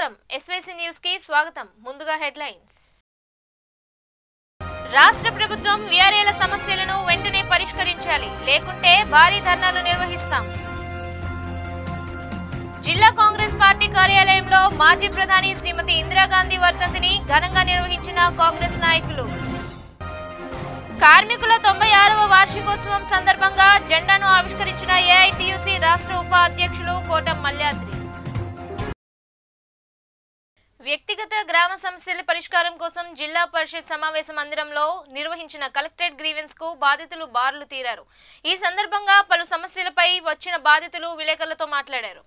నమస్కారం SYC news కి స్వాగతం ముందుగా హెడ్లైన్స్ రాష్ట్ర ప్రభుత్వం వీఆర్ఏల సమస్యలను వెంటనే పరిష్కరించాలి లేకుంటే భారీ ధర్నాలు నిర్వహిస్తాం జిల్లా కాంగ్రెస్ పార్టీ కార్యాలయంలో మాజీ ప్రధాని శ్రీమతి ఇందిరాగాంధీ వర్ధంతిని ఘనంగా నిర్వహించిన కాంగ్రెస్ నాయకులు కార్మికుల తొంభై ఆరవ వార్షికోత్సవం సందర్భంగా జెండాను ఆవిష్కరించిన ఏఐటియుసి రాష్ట్ర ఉపాధ్యక్షులు కోటం మల్యాద్రి వ్యక్తిగత గ్రామ సమస్యల పరిష్కారం కోసం జిల్లా పరిషత్ సమావేశ మందిరంలో నిర్వహించిన కలెక్టరేట్ గ్రీవెన్స్ కు బాధితులు బారులు తీరారు ఈ సందర్భంగా పలు సమస్యలపై వచ్చిన బాధితులు విలేకరులతో మాట్లాడారు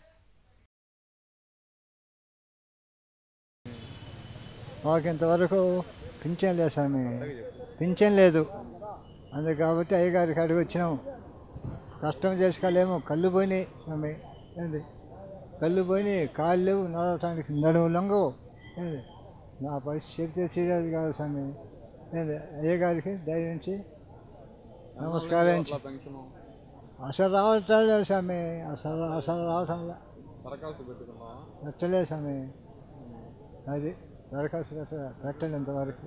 మాకు ఇంతవరకు పింఛన్ లేదు స్వామి పింఛన్ లేదు అందుకు కాబట్టి అయ్యగారి కాడికి వచ్చినాము కష్టం చేసుకోలేము కళ్ళు పోయినాయి స్వామి ఏంది కళ్ళు పోయినాయి కాళ్ళు లేవు నడవటానికి నడుము లొంగవు ఏంది నా పరిస్థితి సీరియస్ కాదు స్వామి ఏంది అయ్యగారికి దయించి నమస్కరించి అసలు రావటం లేదు స్వామి అసలు అసలు రావటం లే పెట్టలేదు స్వామి అది దరఖాస్తు పెట్ట పెట్టండి ఇంతవరకు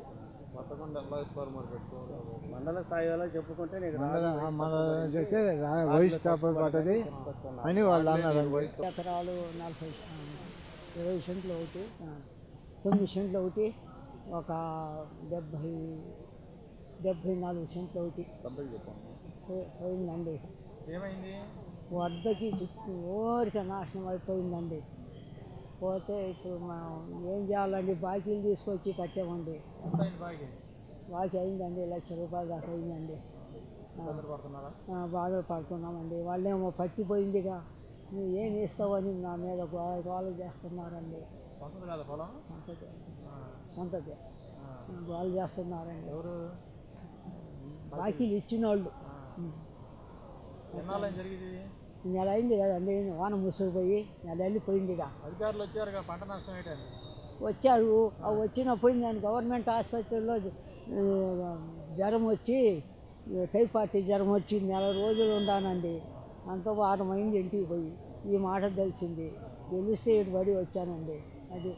మండల స్థాయిలో చెప్పుకుంటే నీకు మండల మండలం చెప్తే రా- వయసు తప్ప పట్టది అని వాళ్ళు అన్నారు ఎకరాలు నలభై ఆ, ఇరవై సెంట్లు ఒకటి ఆ, తొమ్మిది సెంట్లు ఒకటి ఒక డెబ్భై డెబ్భై నాలుగు సెంట్లు ఒకటి పో- పోయిందండి ఏమైంది వద్దకి చుట్టూ ఊరికే నాశనం అయిపోయిందండి పోతే ఇప్పుడు మనం ఏం చేయాలండి బాకీలు తీసుకొచ్చి కట్టామండి బాకీ అయిందండి లక్ష రూపాయలు దాకా అయిందండి ఆ. పడుతున్నారా ఆ, బాధలు పడుతున్నామండి వాళ్ళేమో పట్టిపోయిందిగా నువ్వు ఏం ఇస్తావని నా మీద గో- గోల చేస్తున్నారండి సొంతం కాదు పొలం సొంతదే సొంతదే గోల చేస్తున్నారండి ఎవరు బాకీలు ఇచ్చిన వాళ్ళు ఎన్నాళ్ళు జరిగింది నెల అయింది కదండి వాన ముసుగుపోయి నెల వెళ్ళిపోయిందిగా అధికారులు వచ్చారుగా పంట నష్టం ఏంటండి వచ్చారు ఆ వచ్చినప్పుడు నేను గవర్నమెంట్ ఆసుపత్రిలో ఆ, జ్వరం వచ్చి టైఫాయిడ్ జ్వరం వచ్చి నెల రోజులు ఉన్నానండి అంత వారం అయింది ఇంటికి పోయి ఈ మాట తెలిసింది తెలిస్తే ఇటు పడి వచ్చానండి అది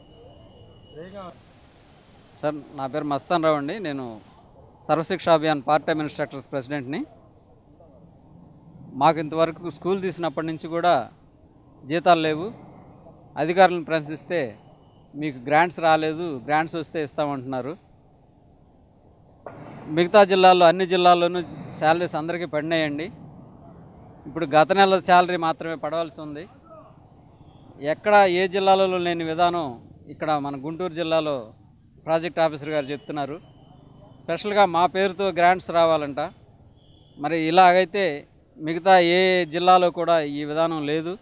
సార్ నా పేరు మస్తాన్ రావు అండి నేను Sarva Shiksha Abhiyan part time instructors ప్రెసిడెంట్ని మాకు ఇంతవరకు స్కూల్ తీసినప్పటి నుంచి కూడా జీతాలు లేవు అధికారులను ప్రశ్నిస్తే మీకు గ్రాంట్స్ రాలేదు గ్రాంట్స్ వస్తే ఇస్తామంటున్నారు మిగతా జిల్లాల్లో అన్ని జిల్లాల్లోనూ శాలరీస్ అందరికీ పడినాయండి ఇప్పుడు గత నెల శాలరీ మాత్రమే పడవలసి ఉంది ఎక్కడ ఏ జిల్లాలలో లేని విధానం ఇక్కడ మన గుంటూరు జిల్లాలో ప్రాజెక్ట్ ఆఫీసర్ గారు చెప్తున్నారు స్పెషల్గా మా పేరుతో గ్రాంట్స్ రావాలంట మరి ఇలాగైతే మిగతా ఏ జిల్లాలో కూడా ఈ విధానం లేదు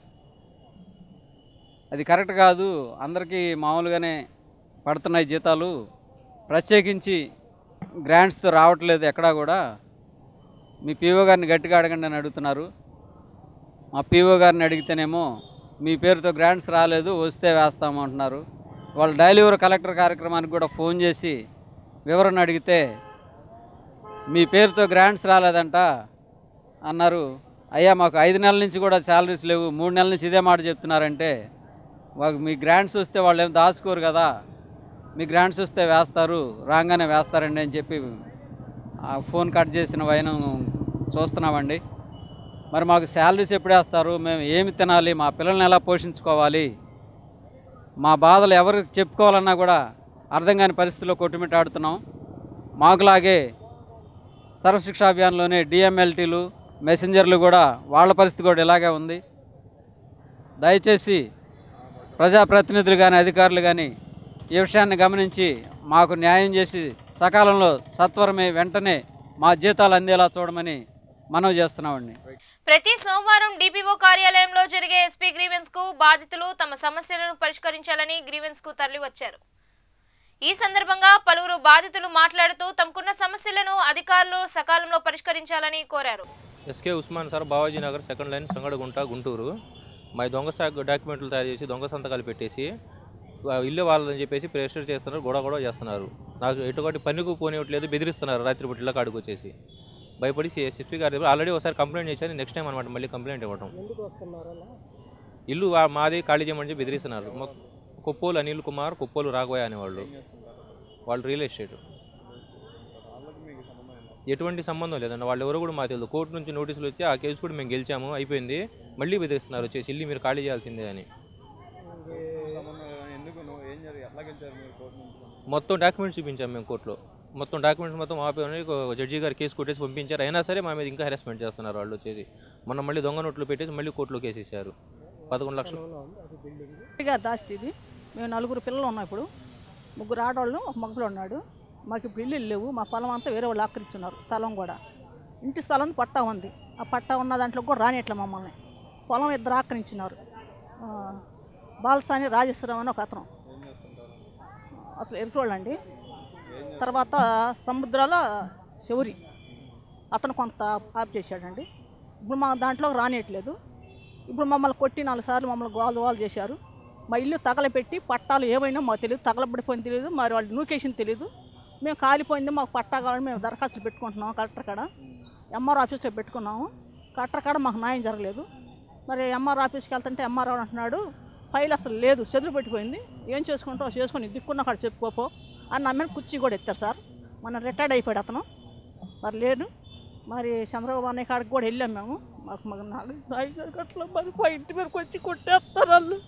అది కరెక్ట్ కాదు అందరికీ మామూలుగానే పడుతున్నాయి జీతాలు ప్రత్యేకించి గ్రాంట్స్తో రావట్లేదు ఎక్కడా కూడా మీ పీఓ గారిని గట్టిగా అడగండి అని అడుగుతున్నారు మా పీఓ గారిని అడిగితేనేమో మీ పేరుతో గ్రాంట్స్ రాలేదు వస్తే వేస్తాము అంటున్నారు వాళ్ళు డైలీవర్ కలెక్టర్ కార్యక్రమానికి కూడా ఫోన్ చేసి వివరణ అడిగితే మీ పేరుతో గ్రాంట్స్ రాలేదంట అన్నారు అయ్యా మాకు ఐదు నెలల నుంచి కూడా శాలరీస్ లేవు మూడు నెలల నుంచి ఇదే మాట చెప్తున్నారంటే మాకు మీ గ్రాంట్స్ వస్తే వాళ్ళు ఏం దాచుకోరు కదా మీ గ్రాంట్స్ వస్తే వేస్తారు రాగానే వేస్తారండి అని చెప్పి ఆ ఫోన్ కట్ చేసిన వైనం చూస్తున్నామండి మరి మాకు శాలరీస్ ఎప్పుడు వేస్తారు మేము ఏమి తినాలి మా పిల్లల్ని ఎలా పోషించుకోవాలి మా బాధలు ఎవరికి చెప్పుకోవాలన్నా కూడా అర్థం కాని పరిస్థితుల్లో కొట్టుమిట్టాడుతున్నాం మాకులాగే సర్వశిక్ష అభియాన్లోనే డిఎంఎల్టీలు మెసెంజర్లు కూడా వాళ్ళ పరిస్థితి కూడా ఇలాగే ఉంది దయచేసి ప్రజాప్రతినిధులు కానీ అధికారులు కానీ ఈ విషయాన్ని గమనించి మాకు న్యాయం చేసి సకాలంలో సత్వరమే వెంటనే మా జీతాలు అందేలా చూడమని మనవి చేస్తున్నామండి ప్రతి సోమవారం డిపిఓ కార్యాలయంలో జరిగే ఎస్పీ గ్రీవెన్స్ కు బాధితులు తమ సమస్యలను పరిష్కరించాలని గ్రీవెన్స్ కు తరలివచ్చారు ఈ సందర్భంగా పలువురు బాధితులు మాట్లాడుతూ తమకున్న సమస్యలను అధికారులు సకాలంలో పరిష్కరించాలని కోరారు SK Usman sir Bawaji Nagar second line Sangadigunta Guntur మా దొంగ శాఖ డాక్యుమెంట్లు తయారు చేసి దొంగ సంతకాలు పెట్టేసి ఆ ఇల్లు వాళ్ళని చెప్పేసి ప్రెషర్ చేస్తున్నారు గొడవ గొడవ చేస్తున్నారు నాకు ఎటువంటి పనికి పోనివ్వట్లేదు బెదిరిస్తున్నారు రాత్రిపూట ఇళ్ళ కాడికి వచ్చేసి భయపడి ఎస్పీ గారి దగ్గర ఆల్రెడీ ఒకసారి కంప్లైంట్ చేశాను నెక్స్ట్ టైం అనమాట మళ్ళీ కంప్లైంట్ ఇవ్వడం ఇల్లు వా- మాది ఖాళీ చేయమని చెప్పి బెదిరిస్తున్నారు మొ- కొప్పోలు అనిల్ కుమార్ కొప్పోలు రాఘవయ్య అనేవాళ్ళు వాళ్ళు రియల్ ఎస్టేట్ ఎటువంటి సంబంధం లేదండి వాళ్ళు ఎవరు కూడా మాకు తెలియదు కోర్టు నుంచి నోటీసులు వచ్చి ఆ కేసు కూడా మేము గెలిచాము అయిపోయింది మళ్ళీ బెదిరిస్తున్నారు వచ్చేసి ఇల్లు మీరు ఖాళీ చేయాల్సిందే అని ఎందుకు నువ్వు ఏం జరిగి ఎట్లా గెలిచారు మీరు కోర్టు నుంచి మొత్తం డాక్యుమెంట్స్ చూపించాము మేము కోర్టులో మొత్తం డాక్యుమెంట్స్ మొత్తం ఆపేమని జడ్జి గారు కేసు కొట్టేసి పంపించారు అయినా సరే మా మీద ఇంకా హెరాస్మెంట్ చేస్తున్నారు వాళ్ళు వచ్చేసి మొన్న మళ్ళీ దొంగ నోట్లు పెట్టేసి మళ్ళీ కోర్టులో కేసు ఇచ్చారు పదకొండు లక్షలు గారి దాస్తి ఇది మేము నలుగురు పిల్లలు ఉన్నాం ఇప్పుడు ముగ్గురు ఆడవాళ్ళు ఒక మగలు ఉన్నాడు మాకు ఇప్పుడు ఇల్లు లేవు మా పొలం అంతా వేరే వాళ్ళు ఆక్రమించున్నారు స్థలం కూడా ఇంటి స్థలం పట్టా ఉంది ఆ పట్టా ఉన్న దాంట్లో కూడా రానిట్ల మమ్మల్ని పొలం ఇద్దరు ఆక్రమించినారు ఆ, బాలసాని రాజేశ్వరరావు అని ఒక అతను అసలు ఎరుకోళ్ళండి తర్వాత సముద్రాల శౌరి అతను కొంత ఆఫ్ చేశాడండి ఇప్పుడు మా దాంట్లో రానియట్లేదు ఇప్పుడు మమ్మల్ని కొట్టి నాలుగు సార్లు మమ్మల్ని గోలు గోలు చేశారు మా ఇల్లు తగలపెట్టి పట్టాలు ఏమైనా మాకు తెలియదు తగలబడిపోయింది తెలియదు మరి వాళ్ళు నూకేసింది తెలియదు మేము కాలిపోయింది మాకు పట్టా కావాలని మేము దరఖాస్తులు పెట్టుకుంటున్నాం కలెక్టర్ కాడ ఎంఆర్ ఆఫీస్లో పెట్టుకున్నాము కలెక్టర్ కాడ మాకు న్యాయం జరగలేదు మరి ఎంఆర్ ఆఫీస్కి వెళ్తుంటే ఎంఆర్ అంటున్నాడు ఫైల్ అసలు లేదు చెదురు పెట్టిపోయింది ఏం చేసుకుంటావు చేసుకొని దిక్కున్న కాడ చెప్పుకోపో అని నా మీద కుర్చీ కూడా ఎత్తారు సార్ మన రిటైర్డ్ అయిపోయాడు అతను మరి లేడు మరి చంద్రబాబు అన్నయ్య కాడికి కూడా వెళ్ళాం మేము మాకు మాకు నాలుగు ఐదు గంటల మరి మా ఇంటి మీదకి వచ్చి కొట్టేస్తారు వాళ్ళు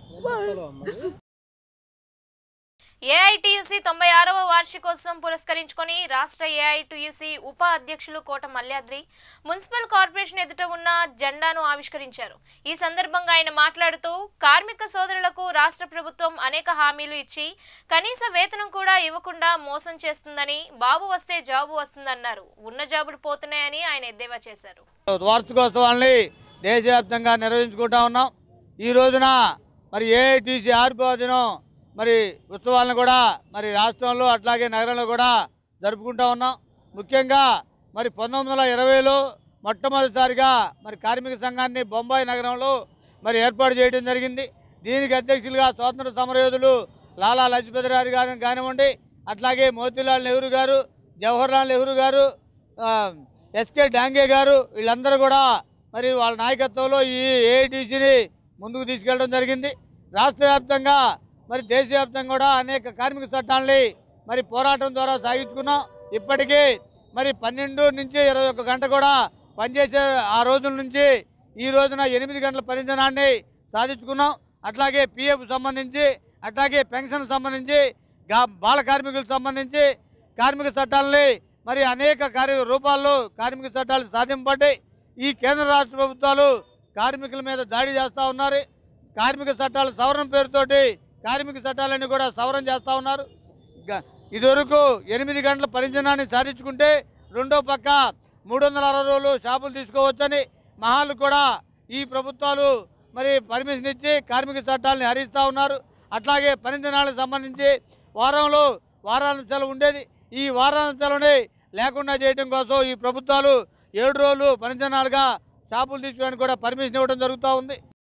ఏఐటియుసి తొంభై ఆరవ వార్షికోత్సవం పురస్కరించుకొని రాష్ట్ర ఏఐటియుసి ఉప అధ్యక్షులు కోట మల్యాద్రి మున్సిపల్ కార్పొరేషన్ ఎదుట ఉన్న జెండాను ఆవిష్కరించారు ఈ సందర్భంగా ఆయన మాట్లాడుతూ కార్మిక సోదరులకు రాష్ట్ర ప్రభుత్వం అనేక హామీలు ఇచ్చి కనీస వేతనం కూడా ఇవ్వకుండా మోసం చేస్తుందని బాబు వస్తే జాబు వస్తుందన్నారు ఉన్న జాబులు పోతున్నాయని ఆయన ఎద్దేవా చేశారు వార్షికోత్సవాల్ని దేశవ్యాప్తంగా నిర్వహించుకుంటా ఉన్నాం ఈ రోజున మరి ఏఐటీసీ ఆర్పో దినం మరి ఉత్సవాలను కూడా మరి రాష్ట్రంలో అట్లాగే నగరంలో కూడా జరుపుకుంటా ఉన్నాం ముఖ్యంగా మరి పంతొమ్మిది వందల ఇరవైలో మొట్టమొదటిసారిగా మరి కార్మిక సంఘాన్ని బొంబాయి నగరంలో మరి ఏర్పాటు చేయడం జరిగింది దీనికి అధ్యక్షులుగా స్వాతంత్ర సమరయోధులు లాలా లజపతి రాయ్ గారు కానివ్వండి అట్లాగే మోతీలాల్ నెహ్రూ గారు జవహర్లాల్ నెహ్రూ గారు ఆ, ఎస్కే డాంగే గారు వీళ్ళందరూ కూడా మరి వాళ్ళ నాయకత్వంలో ఈ ఏఐటీసీని ముందుకు తీసుకెళ్ళడం జరిగింది రాష్ట్ర వ్యాప్తంగా మరి దేశవ్యాప్తంగా కూడా అనేక కార్మిక చట్టాలని మరి పోరాటం ద్వారా సాగించుకున్నాం ఇప్పటికీ మరి పన్నెండు నుంచి ఇరవై ఒక్క గంట కూడా పనిచేసే ఆ రోజుల నుంచి ఈ రోజున ఎనిమిది గంటల పనిదినాన్ని సాధించుకున్నాం అట్లాగే పిఎఫ్ సంబంధించి అట్లాగే పెన్షన్ సంబంధించి గా బాల కార్మికులకు సంబంధించి కార్మిక చట్టాలని మరి అనేక కార్య రూపాల్లో కార్మిక చట్టాలు సాధింపబడ్డాయి ఈ కేంద్ర రాష్ట్ర ప్రభుత్వాలు కార్మికుల మీద దాడి చేస్తూ ఉన్నారు కార్మిక చట్టాల సవరణ పేరుతోటి కార్మిక చట్టాలన్నీ కూడా సవరణ చేస్తూ ఉన్నారు గ- ఇదివరకు ఎనిమిది గంటల పరిజనాన్ని సాధించుకుంటే రెండో పక్క మూడు వందల అరవై రోజులు షాపులు తీసుకోవచ్చని మహాలు కూడా ఈ ప్రభుత్వాలు మరి పర్మిషన్ ఇచ్చి కార్మిక చట్టాలని హరిస్తూ ఉన్నారు అట్లాగే పని దినాలకు సంబంధించి వారంలో వారాంత సెలవు ఉండేది ఈ వారాంత సెలవుని లేకుండా చేయడం కోసం ఈ ప్రభుత్వాలు ఏడు రోజులు పని దినాలుగా షాపులు తీసుకోవడానికి కూడా పర్మిషన్ ఇవ్వడం జరుగుతూ ఉంది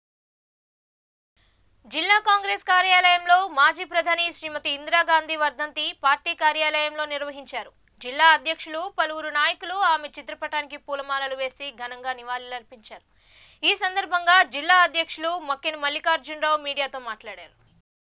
జిల్లా కాంగ్రెస్ కార్యాలయంలో మాజీ ప్రధాని శ్రీమతి ఇందిరాగాంధీ వర్ధంతి పార్టీ కార్యాలయంలో నిర్వహించారు జిల్లా అధ్యక్షులు పలువురు నాయకులు ఆమె చిత్రపటానికి పూలమాలలు వేసి ఘనంగా నివాళులర్పించారు ఈ సందర్భంగా జిల్లా అధ్యక్షులు మక్కెన మల్లికార్జునరావు మీడియాతో మాట్లాడారు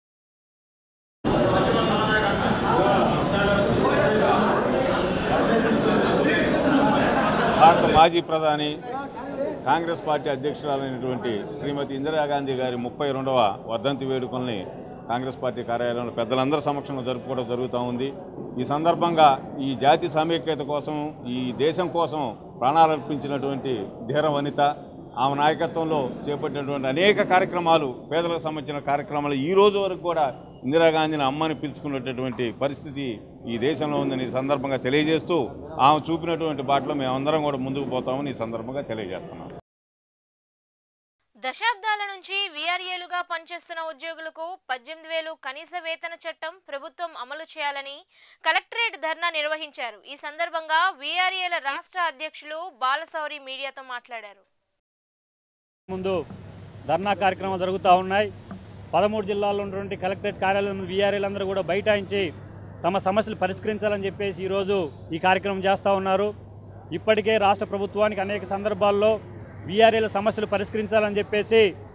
భారత మాజీ ప్రధాని కాంగ్రెస్ పార్టీ అధ్యక్షురాలైనటువంటి శ్రీమతి ఇందిరాగాంధీ గారి ముప్పై రెండవ వర్ధంతి వేడుకల్ని కాంగ్రెస్ పార్టీ కార్యాలయంలో పెద్దలందరి సమక్షంలో జరుపుకోవడం జరుగుతూ ఉంది ఈ సందర్భంగా ఈ జాతి సమైక్యత కోసం ఈ దేశం కోసం ప్రాణాలర్పించినటువంటి ధీర వనిత ఆమె నాయకత్వంలో చేపట్టినటువంటి అనేక కార్యక్రమాలు పేదలకు సంబంధించిన కార్యక్రమాలు ఈ రోజు వరకు కూడా ఇందిరాగాంధీని అమ్మని పిలుచుకున్నటువంటి పరిస్థితి ఈ దేశంలో ఉందని ఈ సందర్భంగా తెలియజేస్తూ ఆమె చూపినటువంటి బాటలో మేమందరం కూడా ముందుకు పోతామని ఈ సందర్భంగా తెలియజేస్తున్నాం దశాబ్దాల నుంచి వీఆర్ఏలుగా పనిచేస్తున్న ఉద్యోగులకు పద్దెనిమిది వేలు కనీస వేతన చట్టం ప్రభుత్వం అమలు చేయాలని కలెక్టరేట్ ధర్నా నిర్వహించారు ఈ సందర్భంగా వీఆర్ఏల రాష్ట్ర అధ్యక్షులు బాలసౌరి మీడియాతో మాట్లాడారు ముందు ధర్నా కార్యక్రమాలు జరుగుతూ ఉన్నాయి పదమూడు జిల్లాల్లో ఉన్నటువంటి కలెక్టరేట్ కార్యాలయం వీఆర్ఏలందరూ కూడా బైఠాయించి తమ సమస్యలు పరిష్కరించాలని చెప్పేసి ఈరోజు ఈ కార్యక్రమం చేస్తూ ఉన్నారు ఇప్పటికే రాష్ట్ర ప్రభుత్వానికి అనేక సందర్భాల్లో వీఆర్ఏల సమస్యలు పరిష్కరించాలని చెప్పేసి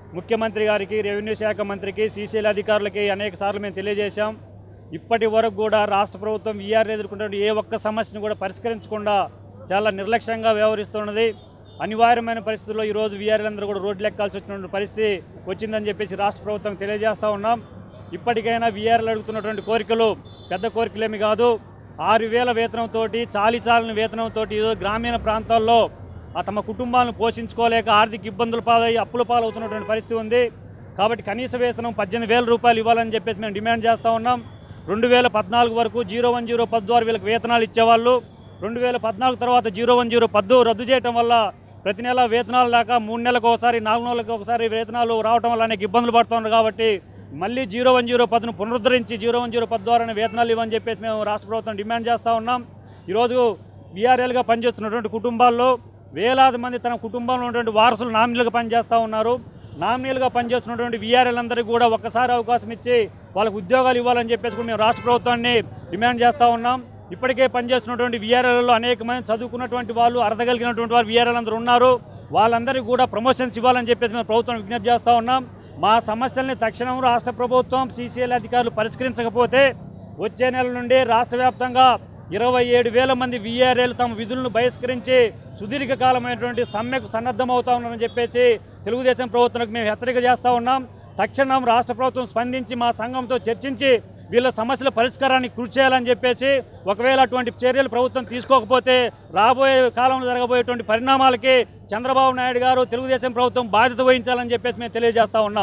ముఖ్యమంత్రి గారికి రెవెన్యూ శాఖ మంత్రికి సీసీఎల్ అధికారులకి అనేక సార్లు మేము తెలియజేశాం ఇప్పటి వరకు కూడా రాష్ట్ర ప్రభుత్వం వీఆర్ ఎదుర్కొంటున్న ఏ ఒక్క సమస్యను కూడా పరిష్కరించకుండా చాలా నిర్లక్ష్యంగా వ్యవహరిస్తున్నది అనివార్యమైన పరిస్థితుల్లో ఈరోజు వీఆర్లందరూ కూడా రోడ్లు ఎక్కాల్సి వచ్చినటువంటి పరిస్థితి వచ్చిందని చెప్పేసి రాష్ట్ర ప్రభుత్వం తెలియజేస్తూ ఉన్నాం ఇప్పటికైనా వీఆర్లు అడుగుతున్నటువంటి కోరికలు పెద్ద కోరికలేమి కాదు ఆరు వేల వేతనంతో చాలి చాలని వేతనంతో ఈరోజు గ్రామీణ ప్రాంతాల్లో ఆ తమ కుటుంబాలను పోషించుకోలేక ఆర్థిక ఇబ్బందుల పాలై అప్పుల పాలవుతున్నటువంటి పరిస్థితి ఉంది కాబట్టి కనీస వేతనం పద్దెనిమిది వేల రూపాయలు ఇవ్వాలని చెప్పేసి మేము డిమాండ్ చేస్తూ ఉన్నాం రెండు వేల పద్నాలుగు వరకు జీరో వన్ జీరో పద్దు ఆరు వీళ్ళకి వేతనాలు ఇచ్చేవాళ్ళు రెండు వేల పద్నాలుగు తర్వాత జీరో వన్ జీరో పద్దు రద్దు చేయడం వల్ల ప్రతి నెల వేతనాలు లేక మూడు నెలలకు ఒకసారి నాలుగు నెలలకు ఒకసారి వేతనాలు రావడం వల్ల అనేక ఇబ్బందులు పడుతున్నారు కాబట్టి మళ్ళీ జీరో వన్ జీరో పద్దును పునరుద్ధరించి జీరో వన్ జీరో పద్దు ద్వారా వేతనాలు ఇవ్వని చెప్పేసి మేము రాష్ట్ర ప్రభుత్వం డిమాండ్ చేస్తూ ఉన్నాం ఈరోజు బీఆర్ఎల్గా పనిచేస్తున్నటువంటి కుటుంబాల్లో వేలాది మంది తన కుటుంబంలో ఉన్నటువంటి వారసులు నామినీలుగా పనిచేస్తూ ఉన్నారు నామినీలుగా పనిచేస్తున్నటువంటి వీఆర్ఎల్ అందరికీ కూడా ఒక్కసారి అవకాశం ఇచ్చి వాళ్ళకు ఉద్యోగాలు ఇవ్వాలని చెప్పేసి కూడా మేము రాష్ట్ర ప్రభుత్వాన్ని డిమాండ్ చేస్తూ ఉన్నాం ఇప్పటికే పనిచేస్తున్నటువంటి వీఆర్ఎల్లో అనేక మంది చదువుకున్నటువంటి వాళ్ళు అర్థగలిగినటువంటి వారు వీఆర్ఎల్ అందరూ ఉన్నారు వాళ్ళందరికీ కూడా ప్రమోషన్స్ ఇవ్వాలని చెప్పేసి మేము ప్రభుత్వం విజ్ఞప్తి చేస్తూ ఉన్నాం మా సమస్యల్ని తక్షణం రాష్ట్ర ప్రభుత్వం సీసీఎల్ అధికారులు పరిష్కరించకపోతే వచ్చే నెల నుండి రాష్ట్ర వ్యాప్తంగా ఇరవై ఏడు వేల మంది వీఆర్ఏలు తమ విధులను బహిష్కరించి సుదీర్ఘకాలమైనటువంటి సమ్మెకు సన్నద్ధమవుతా ఉన్నామని చెప్పేసి తెలుగుదేశం ప్రభుత్వానికి మేము హెచ్చరిక చేస్తూ ఉన్నాం తక్షణం రాష్ట్ర ప్రభుత్వం స్పందించి మా సంఘంతో చర్చించి వీళ్ళ సమస్యల పరిష్కారానికి కృషి చేయాలని చెప్పేసి ఒకవేళ అటువంటి చర్యలు ప్రభుత్వం తీసుకోకపోతే రాబోయే కాలంలో జరగబోయేటువంటి పరిణామాలకి చంద్రబాబు నాయుడు గారు తెలుగుదేశం ప్రభుత్వం బాధ్యత వహించాలని చెప్పేసి మేము తెలియజేస్తా ఉన్నాం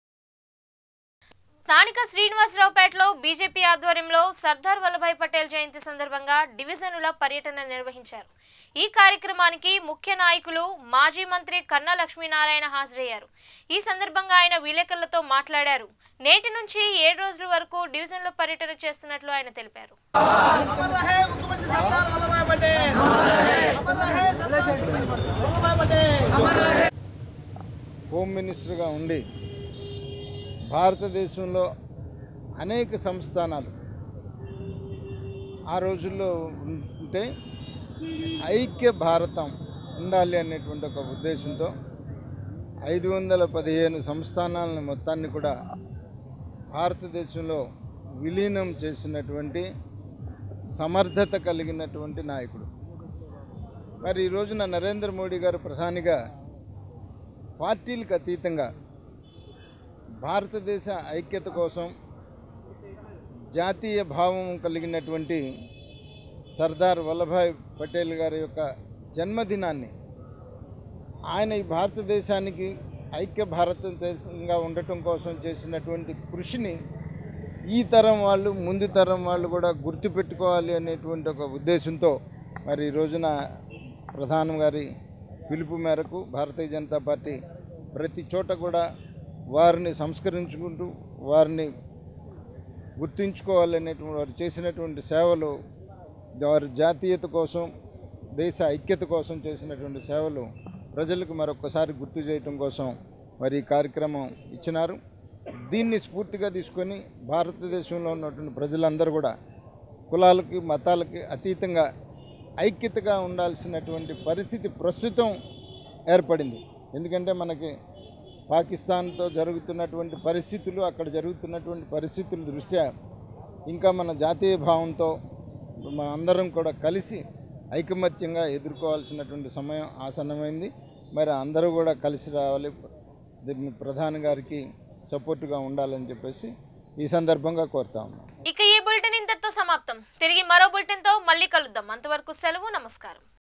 స్థానిక శ్రీనివాసరావుపేటలో బీజేపీ ఆధ్వర్యంలో సర్దార్ వల్లభాయ్ పటేల్ జయంతి సందర్భంగా డివిజనుల పర్యటన నిర్వహించారు ఈ కార్యక్రమానికి ముఖ్య నాయకులు మాజీ మంత్రి కన్నా లక్ష్మీనారాయణ హాజరయ్యారు ఈ సందర్భంగా ఆయన విలేకరులతో మాట్లాడారు నేటి నుంచి ఏడు రోజుల వరకు డివిజన్లో పర్యటన చేస్తున్నట్లు ఆయన తెలిపారు హోమ్ మినిస్టర్గా ఉండి భారతదేశంలో అనేక సంస్థానాలు ఆ రోజుల్లో ఉంటే ఐక్య భారతం ఉండాలి అనేటువంటి ఒక ఉద్దేశంతో ఐదు వందల పదిహేను సంస్థానాలను మొత్తాన్ని కూడా భారతదేశంలో విలీనం చేసినటువంటి సమర్థత కలిగినటువంటి నాయకుడు మరి ఈ రోజున నరేంద్ర మోడీ గారు ప్రధానిగా పార్టీలకు అతీతంగా భారతదేశ ఐక్యత కోసం జాతీయ భావం కలిగినటువంటి సర్దార్ వల్లభాయ్ పటేల్ గారి యొక్క జన్మదినాన్ని ఆయన ఈ భారతదేశానికి ఐక్య భారతదేశంగా ఉండటం కోసం చేసినటువంటి కృషిని ఈ తరం వాళ్ళు ముందు తరం వాళ్ళు కూడా గుర్తుపెట్టుకోవాలి అనేటువంటి ఒక ఉద్దేశంతో మరి ఈ రోజున ప్రధానం గారి పిలుపు మేరకు భారతీయ జనతా పార్టీ ప్రతి చోట కూడా వారిని సంస్కరించుకుంటూ వారిని గుర్తుంచుకోవాలనేటువంటి వారు చేసినటువంటి సేవలు వారి జాతీయత కోసం దేశ ఐక్యత కోసం చేసినటువంటి సేవలు ప్రజలకు మరొకసారి గుర్తు చేయటం కోసం మరి ఈ కార్యక్రమం ఇచ్చినారు దీన్ని స్ఫూర్తిగా తీసుకొని భారతదేశంలో ఉన్నటువంటి ప్రజలందరూ కూడా కులాలకి మతాలకి అతీతంగా ఐక్యతగా ఉండాల్సినటువంటి పరిస్థితి ప్రస్తుతం ఏర్పడింది ఎందుకంటే మనకి పాకిస్తాన్తో జరుగుతున్నటువంటి పరిస్థితులు అక్కడ జరుగుతున్నటువంటి పరిస్థితుల దృష్ట్యా ఇంకా మన జాతీయ భావంతో మన అందరం కూడా కలిసి ఐకమత్యంగా ఎదుర్కోవాల్సినటువంటి సమయం ఆసన్నమైంది మరి అందరూ కూడా కలిసి రావాలి దీన్ని ప్రధాని గారికి సపోర్టుగా ఉండాలని చెప్పేసి ఈ సందర్భంగా కోరుతా ఉన్నాం ఇక ఈ బులెటిన్ ఇంతటితో సమాప్తం తిరిగి మరో బులెటిన్ తో మళ్ళీ కలుద్దాం అంతవరకు సెలవు నమస్కారం